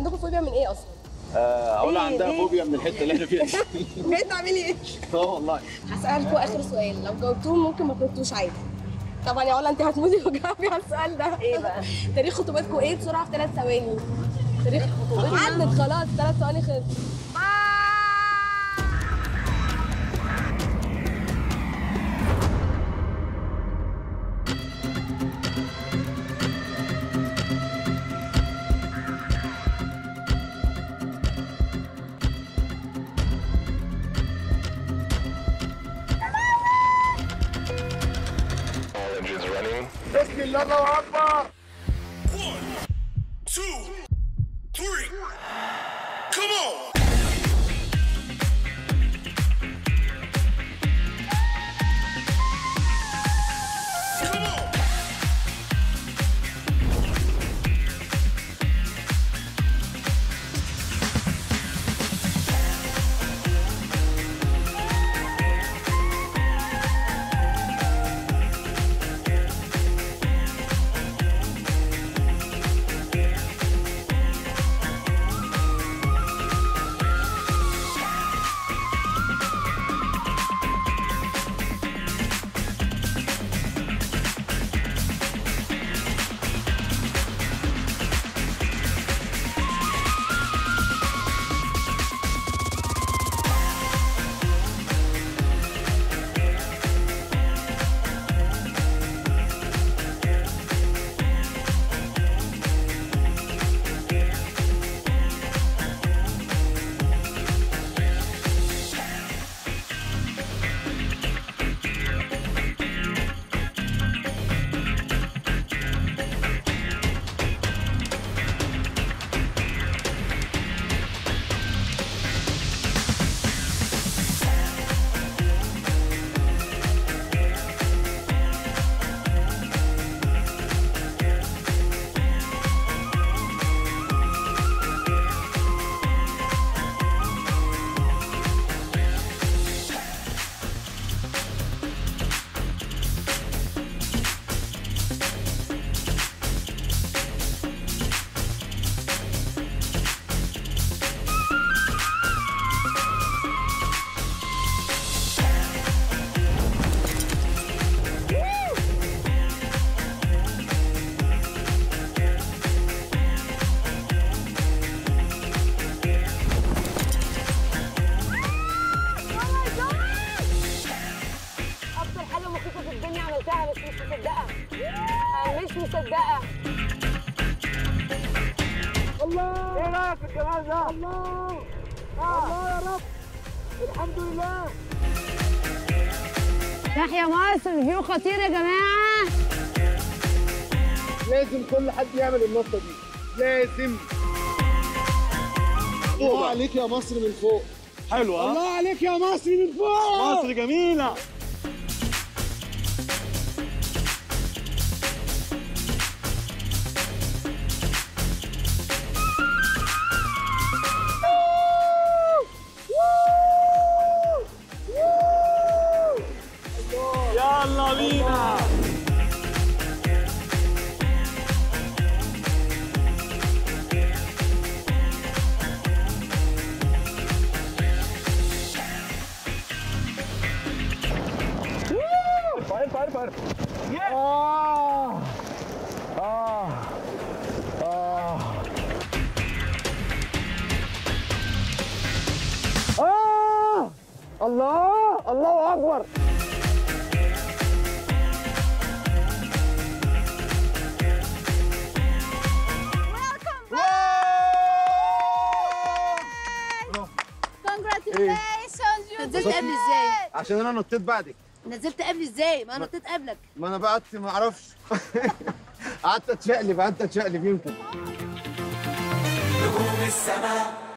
عندكم فوبيا من ايه اصلا؟ آه، اقول إيه، عندها إيه؟ فوبيا من الحته اللي احنا فيها دي بجد تعملي ايه؟ اه والله هسألكوا آخر سؤال لو جاوبتوه ممكن ما تردوش عادي طبعا يا علا انت هتموتي لو جاوبي على السؤال ده ايه بقى؟ تاريخ خطوبتكم ايه بسرعة في ثلاث ثواني؟ تاريخ خطوبتكم عدت خلاص ثلاث ثواني خلص بسم الله الله اكبر two, three. Come on. Come on. اكتر حاجه مخيفه في الدنيا عملتها بس مش مصدقه أنا مش مصدقه الله ايه رايك في الجمال ده الله الله يا رب الحمد لله تحيا مصر فيو خطير يا جماعه لازم كل حد يعمل النطه دي لازم الله عليك يا مصر من فوق حلوة الله عليك يا مصر من فوق مصر جميلة يلا بينا فاير فاير فاير آه آه آه آه الله الله أكبر نزلت قبل ازاي؟ عشان انا نطيت بعدك نزلت قبل ازاي؟ ما انا نطيت قبلك ما انا بقى قعدت ما اعرفش قعدت اتشقلب قعدت اتشقلب يمكن نجوم السماء